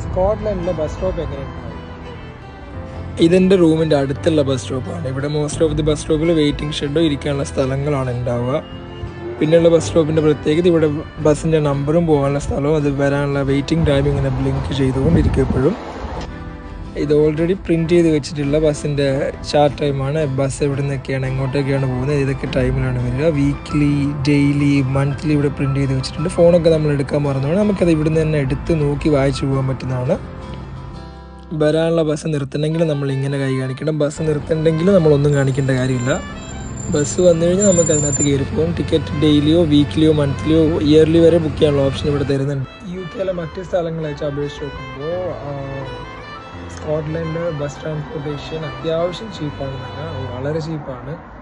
സ്കോട്ട്ലൻഡിലെ bus stop എങ്ങനെ ഉണ്ടാവും ഇതെൻ്റെ റൂമിൻ്റെ അടുത്തുള്ള ബസ് സ്റ്റോപ്പാണ് ഇവിടെ മോസ്റ്റ് ഓഫ് ദി ബസ് സ്റ്റോപ്പിൽ വെയിറ്റിംഗ് ഷെഡോ ഇരിക്കാനുള്ള സ്ഥലങ്ങളാണ് ഉണ്ടാവുക പിന്നെയുള്ള ബസ് സ്റ്റോപ്പിൻ്റെ പ്രത്യേകത ഇവിടെ ബസ്സിൻ്റെ നമ്പറും പോകാനുള്ള സ്ഥലവും അത് വരാനുള്ള വെയിറ്റിംഗ് ടൈം ഇങ്ങനെ ബ്ലിങ്ക് ചെയ്തുകൊണ്ടിരിക്കും എപ്പോഴും ഇത് ഓൾറെഡി പ്രിൻറ്റ് ചെയ്ത് വെച്ചിട്ടുള്ള ബസ്സിൻ്റെ ചാർട്ട് ടൈമാണ് ബസ് എവിടെ നിന്നൊക്കെയാണ് എങ്ങോട്ടൊക്കെയാണ് പോകുന്നത് ഇതൊക്കെ ടൈമിലാണ് വരിക വീക്ക്ലി ഡെയിലി മന്ത്ലി ഇവിടെ പ്രിൻറ്റ് ചെയ്ത് വെച്ചിട്ടുണ്ട് ഫോണൊക്കെ നമ്മൾ എടുക്കാൻ മറന്നുകൊണ്ട് നമുക്കത് ഇവിടുന്ന് തന്നെ എടുത്ത് നോക്കി വായിച്ചു പോകാൻ പറ്റുന്നതാണ് വരാനുള്ള ബസ് നിർത്തണമെങ്കിൽ നമ്മൾ ഇങ്ങനെ കൈ കാണിക്കണം ബസ് നിർത്തണ്ടെങ്കിൽ നമ്മളൊന്നും കാണിക്കേണ്ട കാര്യമില്ല ബസ് വന്നു കഴിഞ്ഞാൽ നമുക്ക് അതിനകത്ത് കയറി പോകും ടിക്കറ്റ് ഡെയിലിയോ വീക്ക്ലിയോ മന്ത്ലിയോ ഇയർലി വരെ ബുക്ക് ചെയ്യാനുള്ള ഓപ്ഷൻ ഇവിടെ തരുന്നുണ്ട് യു കെയിലെ മറ്റ് സ്ഥലങ്ങളെ വെച്ച് അപേക്ഷിച്ച് നോക്കുമ്പോൾ സ്കോട്ട്ലൻഡ് ബസ് ട്രാൻസ്പോർട്ടേഷൻ അത്യാവശ്യം ചീപ്പാണ് തന്നെ വളരെ ചീപ്പാണ്